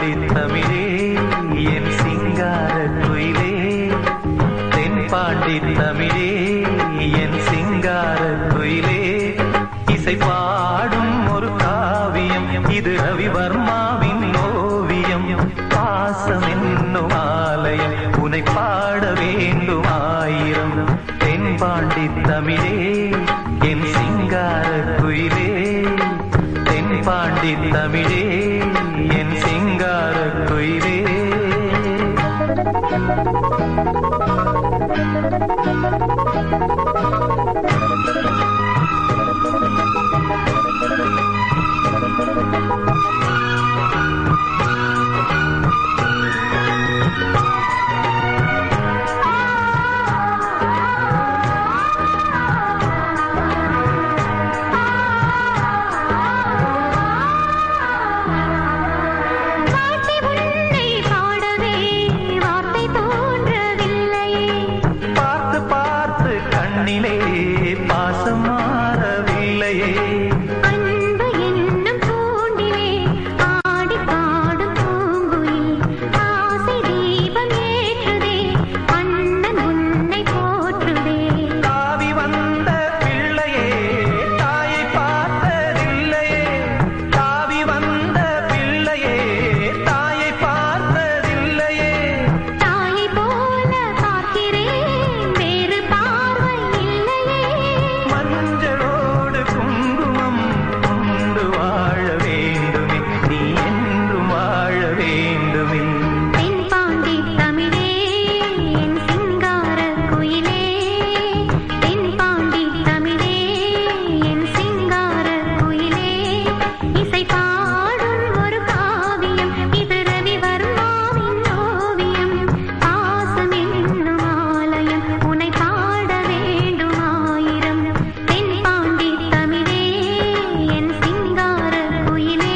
பாண்டி தமிழே என் சிங்கார குயிலே தென் பாண்டி தமிழே என் சிங்கார குயிலே இசை பாடும் ஒரு காவியம் இது ரவிவர்மாவின் ஓவியம் பாசம் என்னும் ஆலயம் உனை பாட வேண்டும் ஆயிரம் தென் பாண்டி தமிழே என் சிங்கார குயிலே தென் பாண்டி தமிழே என் சிங்கார குயிலே பாட்டி உன்னை பாடவே வார்த்தை தோன்றவில்லையே பார்த்து பார்த்து கண்ணிலே பாசம் மாறவில்லையே அன்பு என்னும் பூண்டிலே ஆடி பாடும் பூங்குயில் ஆசை தீபம் ஏற்றுதே அண்ணன் உன்னை போற்றுதே தாவி வந்த பிள்ளையே தாயை பார்த்ததில்லையே தாவி வந்த பிள்ளையே தாயை பார்த்ததில்லையே தாயை போல பார்க்கிறேன் வேறு பார்வை இல்லையே மஞ்சளோடு குங்குமம் கொண்டு வாழ வேண்டுமே நீ என்றும் வாழ வேண்டுமே தென் பாண்டி தமிழே என் சிங்கார குயிலே தென் பாண்டி தமிழே என் சிங்கார குயிலே இசை பாடும் ஒரு காவியம் இது ரவிவர்மாவின் ஓவியம் பாசம் என்னும் ஆலயம் உன்னை பாட வேண்டும் ஆயிரம் தென் பாண்டி தமிழே என் சிங்கார குயிலே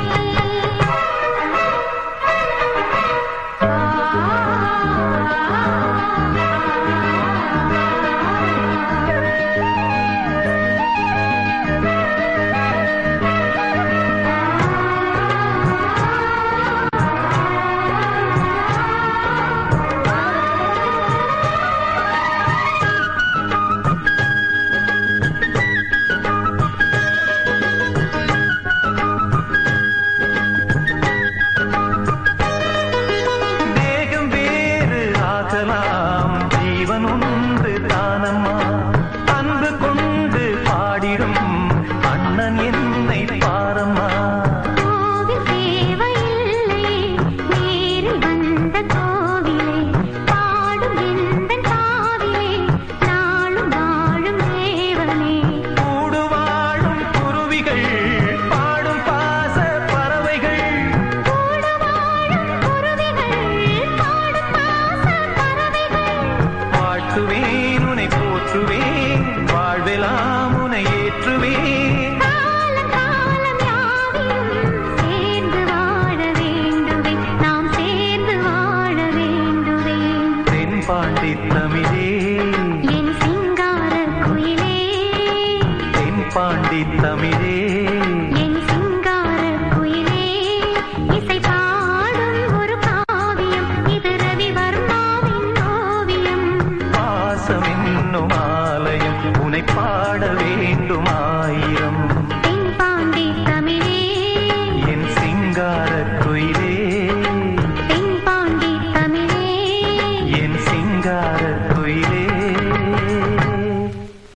தேகம் வேறு ஆகலாம் ஜீவன் ஒன்று தானம்மா அன்பு கொண்டு பாடிடும் அண்ணன் என்னை பாரம்மா கோவில் தேவையில்லை நேரில் வந்த கோவிலே பாடும் எந்தன் காவிலே நாளும் வாழும் தேவனே கூடு வாழும் குருவிகள் பாடும் பாச பறவைகள் கூடு வாழும் குருவிகள் பாடும் பாச பறவைகள் வாழ்த்துவேன் உனை போற்றுவேன் வாழ்வெல்லாம் உனை ஏற்றுவேன் காலம் காலம் யாவிலும் சேர்ந்து வாழ வேண்டுவே நாம் சேர்ந்து வாழ வேண்டுவே தென் பாண்டி தமிழே என் சிங்கார குயிலே தென் பாண்டி தமிழே என் சிங்கார குயிலே இசை பாடும் ஒரு காவியம் இது ரவிவர்மாவின் ஓவியம் பாசம் என்னும் ஆலயம் உனை பாட வேண்டும் ஆயிரம்